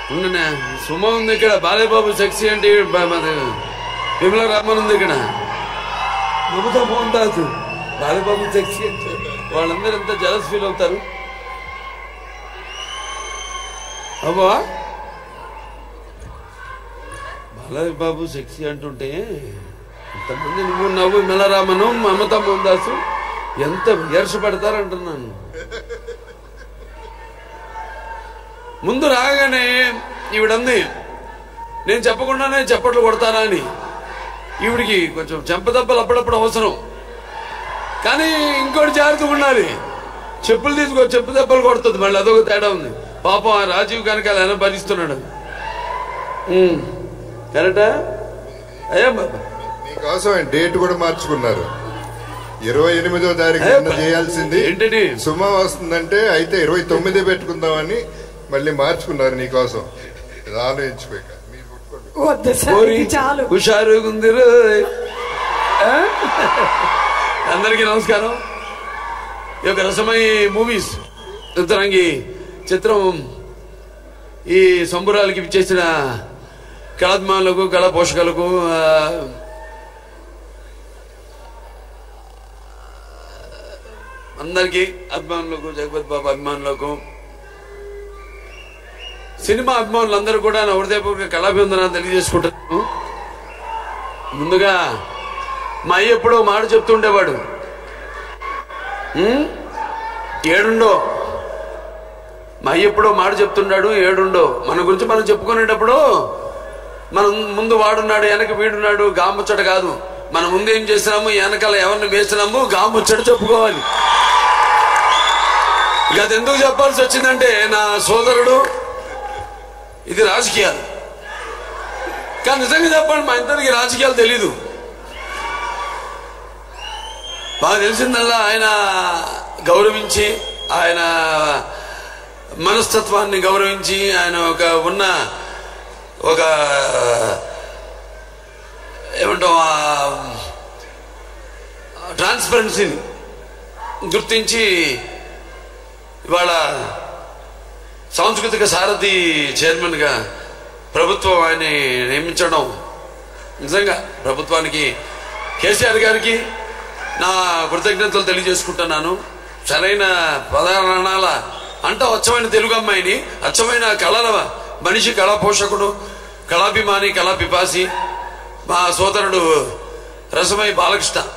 ఉండునే సుమ ఉంది ఇక్కడ బాలేబాబు సెక్సీ అంటే బ- మన విమల రామన్ ఉంది ఇక్కడ మమతా మోహన్ దాస్ బాలేబాబు సెక్సీ అంటే వాళ్ళందరూ ఎంత జలస్ ఫీల్ అవుతారు అబ్బా బాలబాబు సెక్సీ అంటుంటే ఇంతమంది నువ్వు నవ్వు విమలరామను మమతా మోహన్ దాసు ఎంత వియర్స పెడతారంటున్నాను ముందు రాగానే ఈవిడంది నేను చెప్పకుండానే చప్పట్లు కొడతానా అని ఈవిడికి కొంచెం చెంపదెబ్బలు అప్పుడప్పుడు అవసరం కానీ ఇంకోటి జాగ్రత్తగా ఉండాలి చెప్పులు తీసుకో చెప్పు దెబ్బలు కొడుతుంది మళ్ళీ అదొక తేడా ఉంది పాపం ఆ రాజీవ్ కనుక ఎలా భరిస్తున్నాడు ఉమ్. కరెక్టా అయ్యా బాబా మీకోసం ఆయన డేట్ కూడా మార్చుకున్నారు ఇరవై ఎనిమిదో తారీఖు అయ్యో, నిన్న చేయాల్సింది ఏంటని సుమ వస్తుందంటే అయితే ఇరవై తొమ్మిది పెట్టుకుందామని మళ్ళీ మార్చుకున్నారు నీకోసం ఇది ఆలోచించుకోక మీరు కొట్టుకోండి. వద్దు సార్ కోరి ఇది చాలు హుషారు గుందిరు అందరికీ నమస్కారం ఈ యొక్క రసమై మూవీస్ ఉత్తరంగి చిత్రం ఈ సంబురాలకి చేసిన కళాత్మానులకు కళా పోషకులకు ఆ, అందరికీ అభిమానులకు జగపతి బాబు అభిమానులకు సినిమా అభిమానులందరూ కూడా నా హృదయపూర్వక కళాభివందనాలు తెలియజేసుకుంటున్నాను ముందుగా మా అయ్య ఎప్పుడో మాట చెప్తుండేవాడు "ఉం? ఏడుండో మా అయ్య ఎప్పుడో మాట చెప్తున్నాడు ఏడుండో మన గురించి మనం చెప్పుకునేటప్పుడు మనం ముందు వాడున్నాడు వెనక వీడున్నాడు గాముచ్చట కాదు మనం ముందు ఏం చేసినాము వెనకాల ఎవరిని వేసినాము గాముచ్చట చెప్పుకోవాలి ఇక అది ఎందుకు చెప్పాల్సి వచ్చిందంటే నా సోదరుడు ఇది రాజకీయాలు కానీ నిజంగా చెప్పండి మా ఇద్దరికి రాజకీయాలు తెలీదు బాగా తెలిసిందల్లా ఆయన గౌరవించి ఆయన మనస్తత్వాన్ని గౌరవించి ఆయన ఒక ఉన్న ఒక ఏమంటాం ట్రాన్స్పరెన్సీని గుర్తించి ఇవాళ సాంస్కృతిక సారథి చైర్మన్గా ప్రభుత్వం ఆయన్ని నియమించడం నిజంగా ప్రభుత్వానికి కేసీఆర్ గారికి నా కృతజ్ఞతలు తెలియజేసుకుంటున్నాను సరైన పదారణాల అంట అచ్చమైన తెలుగు అమ్మాయిని అచ్చమైన కళల మనిషి కళా పోషకుడు కళాభిమాని కళా పిపాసి మా సోదరుడు రసమై బాలకృష్ణ